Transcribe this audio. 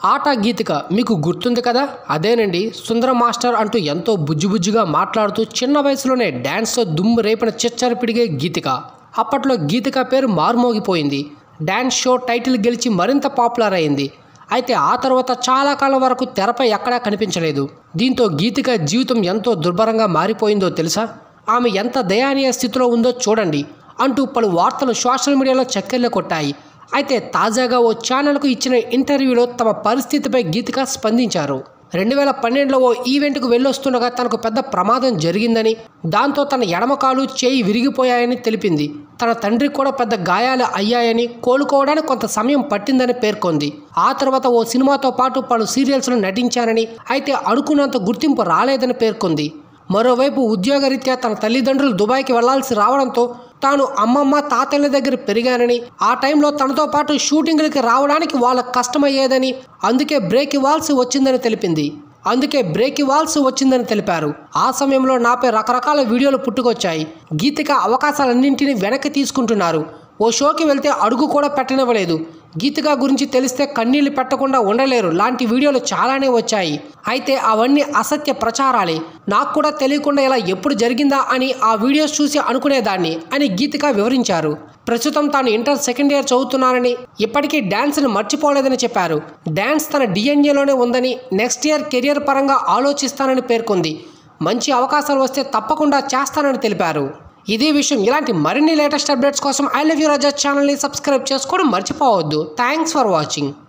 ఆట గీతిక మీకు గుర్తుంది కదా అదేనండి సుందర మాస్టర్ అంటూ ఎంతో బుజ్జిబుజ్జిగా మాట్లాడుతూ చిన్న వయసులోనే డ్యాన్స్తో దుమ్ము రేపిన చిచ్చర పిడిగే గీతిక అప్పట్లో గీతిక పేరు మారుమోగిపోయింది డ్యాన్స్ షో టైటిల్ గెలిచి మరింత పాపులర్ అయింది అయితే ఆ తర్వాత చాలా కాలం వరకు తెరపై ఎక్కడా కనిపించలేదు దీంతో గీతిక జీవితం ఎంతో దుర్భరంగా మారిపోయిందో తెలుసా ఆమె ఎంత దయానీయ స్థితిలో ఉందో చూడండి అంటూ పలు వార్తలు సోషల్ మీడియాలో చక్కెర్లు కొట్టాయి అయితే తాజాగా ఓ ఛానల్కు ఇచ్చిన ఇంటర్వ్యూలో తమ పరిస్థితిపై గీతిక స్పందించారు రెండు వేల పన్నెండులో ఓ ఈవెంట్కు వెళ్ళొస్తుండగా తనకు పెద్ద ప్రమాదం జరిగిందని దాంతో తన ఎడమకాలు చేయి విరిగిపోయాయని తెలిపింది తన తండ్రికి కూడా పెద్ద గాయాలు అయ్యాయని కోలుకోవడానికి కొంత సమయం పట్టిందని పేర్కొంది ఆ తర్వాత ఓ సినిమాతో పాటు పలు సీరియల్స్లో నటించానని అయితే అనుకున్నంత గుర్తింపు రాలేదని పేర్కొంది మరోవైపు ఉద్యోగరీత్యా తన తల్లిదండ్రులు దుబాయ్కి వెళ్లాల్సి రావడంతో తాను అమ్మమ్మ తాతయ్యల దగ్గర పెరిగానని ఆ టైంలో తనతో పాటు షూటింగ్లకి రావడానికి వాళ్ళకి కష్టమయ్యేదని అందుకే బ్రేక్ ఇవ్వాల్సి వచ్చిందని తెలిపింది అందుకే బ్రేక్ ఇవ్వాల్సి వచ్చిందని తెలిపారు ఆ సమయంలో నాపై రకరకాల వీడియోలు పుట్టుకొచ్చాయి గీతిక అవకాశాలన్నింటినీ వెనక్కి తీసుకుంటున్నారు ఓ షోకి వెళ్తే అడుగు కూడా పెట్టనివ్వలేదు గీతిక గురించి తెలిస్తే కన్నీళ్లు పెట్టకుండా ఉండలేరు లాంటి వీడియోలు చాలానే వచ్చాయి అయితే అవన్నీ అసత్య ప్రచారాలే నాకు కూడా తెలియకుండా ఇలా ఎప్పుడు జరిగిందా అని ఆ వీడియోస్ చూసి అనుకునేదాన్ని అని గీతిక వివరించారు ప్రస్తుతం తాను ఇంటర్ సెకండ్ ఇయర్ చదువుతున్నానని ఇప్పటికీ డ్యాన్స్ని మర్చిపోలేదని చెప్పారు డ్యాన్స్ తన డిఎన్ఏలోనే ఉందని నెక్స్ట్ ఇయర్ కెరియర్ పరంగా ఆలోచిస్తానని పేర్కొంది మంచి అవకాశాలు వస్తే తప్పకుండా చేస్తానని తెలిపారు ఇదే విషయం ఇలాంటి మరిన్ని లేటెస్ట్ అప్డేట్స్ కోసం ఐ లవ్ యూ రాజా ఛానల్ని సబ్స్క్రైబ్ చేసుకోవడం మర్చిపోవద్దు థ్యాంక్స్ ఫర్ వాచింగ్